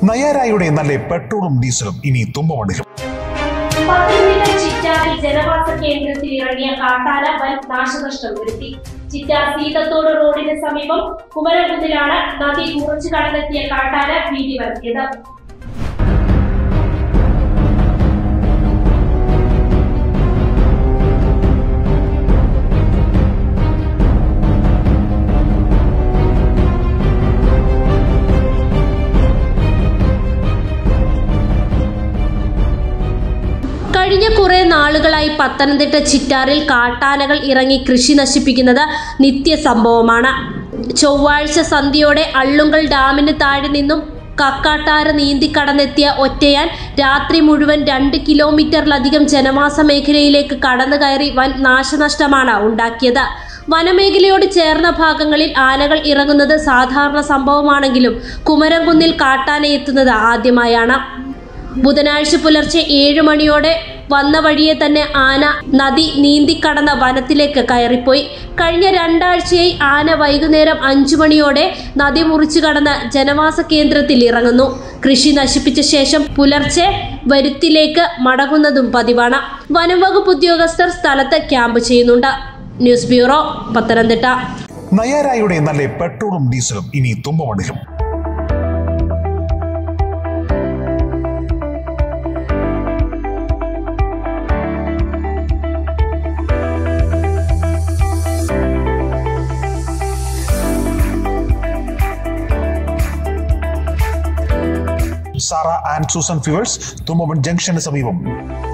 നയാരായുടെ നല്ല പെട്രോളും ഡീസലും ഇനി തുമ്പമണിലും പത്തനംതിട്ട ചിറ്റാറിൽ ജനവാസ കേന്ദ്രത്തിൽ ഇറങ്ങിയ കാട്ടാന വൻ നാശനഷ്ടം വരുത്തി ചിറ്റാർ സീതത്തോട് റോഡിന് സമീപം കുമരകുന്നിലാണ് നദി മുറിച്ചു കടന്നെത്തിയ കാട്ടാന ഭീതി വരുത്തിയത് കഴിഞ്ഞ കുറെ നാളുകളായി പത്തനംതിട്ട ചിറ്റാറിൽ കാട്ടാനകൾ ഇറങ്ങി കൃഷി നശിപ്പിക്കുന്നത് നിത്യസംഭവമാണ് ചൊവ്വാഴ്ച സന്ധ്യയോടെ അള്ളുങ്കൽ ഡാമിന് താഴെ നിന്നും കക്കാട്ടാറ് നീന്തി കടന്നെത്തിയ ഒറ്റയാൻ രാത്രി മുഴുവൻ രണ്ട് കിലോമീറ്ററിലധികം ജനവാസ മേഖലയിലേക്ക് കടന്നു കയറി വൻ നാശനഷ്ടമാണ് ഉണ്ടാക്കിയത് വനമേഖലയോട് ചേർന്ന ഭാഗങ്ങളിൽ ആനകൾ ഇറങ്ങുന്നത് സാധാരണ സംഭവമാണെങ്കിലും കുമരംകുന്നിൽ കാട്ടാന എത്തുന്നത് ആദ്യമായാണ് ബുധനാഴ്ച പുലർച്ചെ ഏഴ് മണിയോടെ വന്ന വഴിയെ തന്നെ ആന നദി നീന്തിക്കടന്ന വനത്തിലേക്ക് കയറിപ്പോയി കഴിഞ്ഞ രണ്ടാഴ്ചയായി ആന വൈകുന്നേരം അഞ്ചു മണിയോടെ നദി മുറിച്ചു കടന്ന് ജനവാസ കേന്ദ്രത്തിൽ ഇറങ്ങുന്നു കൃഷി നശിപ്പിച്ച ശേഷം പുലർച്ചെ വരുത്തിലേക്ക് മടങ്ങുന്നതും പതിവാണ് വനംവകുപ്പ് ഉദ്യോഗസ്ഥർ സ്ഥലത്ത് ക്യാമ്പ് ചെയ്യുന്നുണ്ട് ന്യൂസ് ബ്യൂറോ പത്തനംതിട്ട നയാരായുടെ നല്ല പെട്രോളും ഡീസലും ഇനി തുമ്പമണിലും Sara and Susan fuels Thumpamon ജംഗ്ഷന് സമീപം